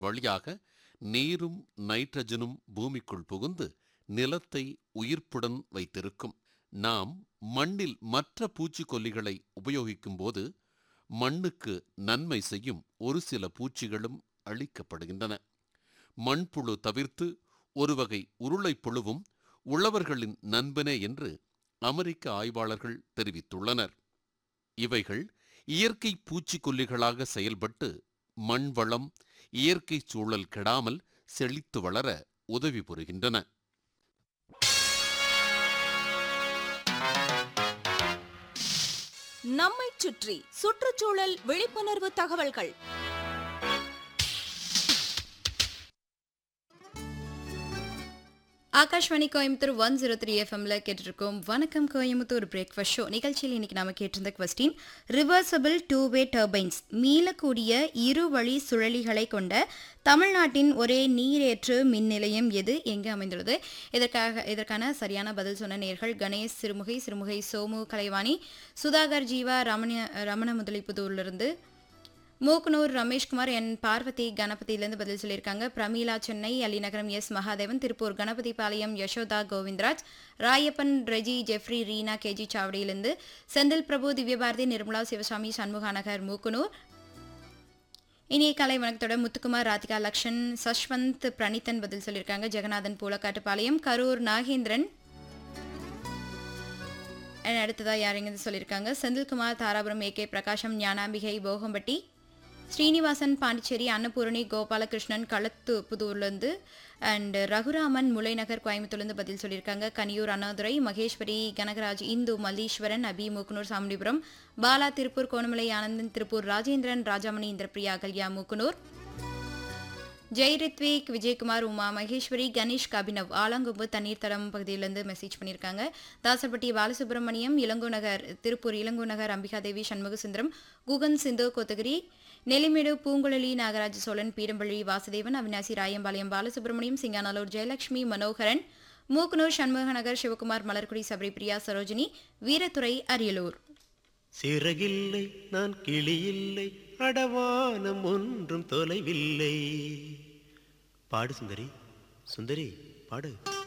வழியாக நீரும் நைட்ரஜனும் பூமிக்குள் புகுந்து நிலத்தை உயிர்ப்புடன் வைத்திருக்கும் நாம் மண்ணில் மற்ற பூச்சிக்கொல்லிகளை உபயோகிக்கும்போது மண்ணுக்கு நன்மை செய்யும் ஒரு சில பூச்சிகளும் அழிக்கப்படுகின்றன மண்புழு தவிர்த்து ஒரு வகை உருளைப் புழுவும் உழவர்களின் நண்பனே என்று அமெரிக்க ஆய்வாளர்கள் தெரிவித்துள்ளனர் இவைகள் இயற்கை பூச்சிக்கொல்லிகளாக செயல்பட்டு மண் வளம் இயற்கை சூழல் கெடாமல் செழித்து வளர உதவி புரிகின்றன நம்மைச் சுற்றி சுற்றுச்சூழல் விழிப்புணர்வு தகவல்கள் Akashvani Coimbatore one zero three எஃப்எம்ல கேட்டிருக்கோம் வணக்கம் கோயம்புத்தூர் பிரேக்ஃபாஸ்ட் ஷோ நிகழ்ச்சியில் இன்னைக்கு நாம கேட்டிருந்த question reversible two way turbines மீளக்கூடிய இரு வழி சுழலிகளை கொண்ட தமிழ்நாட்டின் ஒரே நீரேற்று மின் நிலையம் எது எங்கு அமைந்துள்ளது இதற்காக இதற்கான சரியான பதில் சொன்ன நேர்கள் கணேஷ் சிறுமுகை சிறுமுகை சோமு கலைவாணி சுதாகர் ஜீவா ரமண ரமண முதலிப்புதூர்லிருந்து மூக்கனூர் ரமேஷ்குமார் என் பார்வதி கணபதியிலிருந்து பதில் சொல்லியிருக்காங்க Prameela Chennai Alinagaram S Mahadevan Tiruppur Ganapathi Palayam Yashoda Govindaraj Rayappan Reji Jeffrey Reena KG சாவடியிலிருந்து செந்தில் பிரபு திவ்யபாரதி நிர்மலா சிவசாமி சண்முகா நகர் மூக்கனூர் இனிய கலை வணக்கத்தோட முத்துக்குமார் ராதிகா லக்ஷன் சஷ்வந்த் பிரணீத்தன் பதில் சொல்லியிருக்காங்க ஜெகநாதன் பூலக்காட்டுப்பாளையம் கரூர் நாகேந்திரன் And அடுத்ததா யாருங்க சொல்லியிருக்காங்க செந்தில்குமார் தாராபுரம் ஏ கே பிரகாஷம் ஞானாம்பிகை போகம்பட்டி ஸ்ரீனிவாசன் பாண்டிச்சேரி அன்னபூரணி கோபாலகிருஷ்ணன் களத்து புதூர்லேருந்து அண்ட் ரகுராமன் முல்லைநகர் கோயம்புத்தூர்லேருந்து பதில் சொல்லியிருக்காங்க கனியூர் அண்ணாதுரை மகேஸ்வரி கனகராஜ் இந்து மல்லீஸ்வரன் அபி மூக்குனூர் சாமுண்டிபுரம் பாலா திருப்பூர் கோணமலை ஆனந்தன் திருப்பூர் ராஜேந்திரன் ராஜாமணி இந்திரபிரியா கல்யா மூக்குனூர் ஜெய் ரித்விக் விஜயகுமார் உமா மகேஸ்வரி கணேஷ் கபினவ் ஆலங்கொம்பு தண்ணீர் தடம் பகுதியிலிருந்து மெசேஜ் பண்ணியிருக்காங்க தாசப்பட்டி பாலசுப்ரமணியம் இளங்கோ நகர் திருப்பூர் இளங்கோ நகர் அம்பிகாதேவி சண்முகசுந்தரம் குகன் சிந்து கோத்தகிரி நெல்லிமேடு பூங்குழலி நாகராஜ சோழன் பீடம்பள்ளி வாசுதேவன் அவினாசி ராயம்பாளையம் பாலசுப்ரமணியம் சிங்கானலூர் ஜெயலட்சுமி மனோகரன் மூக்கனூர் சண்முகநகர் சிவகுமார் மலர்குடி சபரிபிரியா சரோஜினி வீரத்துறை அரியலூர் சிறகில்லை நான் கிளியில்லை அடவானம் ஒன்றும் தொலைவில்லை பாடு சுந்தரி சுந்தரி பாடு